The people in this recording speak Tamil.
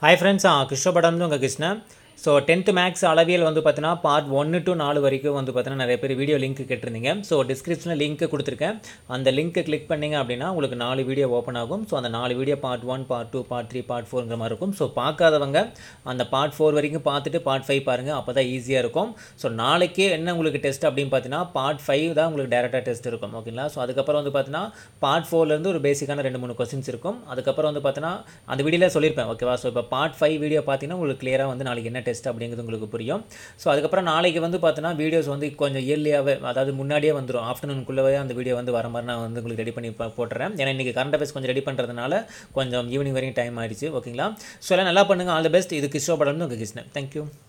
ஹாய் ஃப்ரெண்ட்ஸ் கிருஷ்ணபடம் உங்கள் கிருஷ்ணன் ஸோ டென்த்து மேக்ஸ் அளவியல் வந்து பார்த்தீங்கன்னா பார்ட் ஒன்று டு நாலு வரைக்கும் வந்து பார்த்தீங்கன்னா நிறைய பேர் வீடியோ லிங்க் கேட்டிருந்தீங்க ஸோ டிஸ்கிரிப்ஷனில் லிங்க் கொடுத்துருக்கேன் அந்த லிங்க்கை கிளிக் பண்ணிங்க அப்படின்னா உங்களுக்கு நாலு வீடியோ ஓப்பன் ஆகும் ஸோ அந்த நாலு video part one part two part three part ஃபோருங்கிற மாதிரி இருக்கும் ஸோ பார்க்காதவங்க அந்த பார்ட் ஃபோர் வரைக்கும் பார்த்துட்டு பார்ட் ஃபைவ் பாருங்கள் அப்போ தான் ஈஸியாக இருக்கும் ஸோ நாளைக்கு என்ன உங்களுக்கு டெஸ்ட் அப்படின்னு பார்த்தீங்கன்னா பார்ட் ஃபைவ் தான் உங்களுக்கு டேரெக்டாக டெஸ்ட் இருக்கும் ஓகேங்களா ஸோ அதுக்கப்புறம் வந்து பார்த்தீங்கன்னா பார்ட் ஃபோர்லேருந்து ஒரு பேசிக்கான ரெண்டு மூணு கொஸ்டின்ஸ் இருக்கும் அதுக்கப்புறம் வந்து பார்த்தீங்கன்னா அந்த வீடியோவில் சொல்லியிருப்பேன் ஓகேவா ஸோ இப்போ பார்ட் ஃபைவ் வீடியோ பார்த்தீங்கன்னா உங்களுக்கு கிளியராக வந்து நாளைக்கு என்ன டெஸ்ட் அப்படிங்கிறது உங்களுக்கு புரியும் ஸோ அதுக்கப்புறம் நாளைக்கு வந்து பார்த்தீங்கன்னா வீடியோஸ் வந்து கொஞ்சம் இயர்லியாகவே அதாவது முன்னாடியே வந்துடும் ஆஃப்டர்நூனுக்குள்ளவே அந்த வீடியோ வந்து வர மாதிரி நான் வந்து உங்களுக்கு ரெடி பண்ணி போ- போட்டுறேன் ஏன்னா இன்றைக்கி கரண்ட் அஃபேர்ஸ் கொஞ்சம் ரெடி பண்ணுறதுனால கொஞ்சம் ஈவினிங் வரைக்கும் டைம் ஆயிடுச்சு ஓகேங்களா ஸோ எல்லாம் நல்லா பண்ணுங்கள் ஆல் த பெஸ்ட் இது கிஷோ படம் உங்கள் கிருஷ்ணன் தேங்க்யூ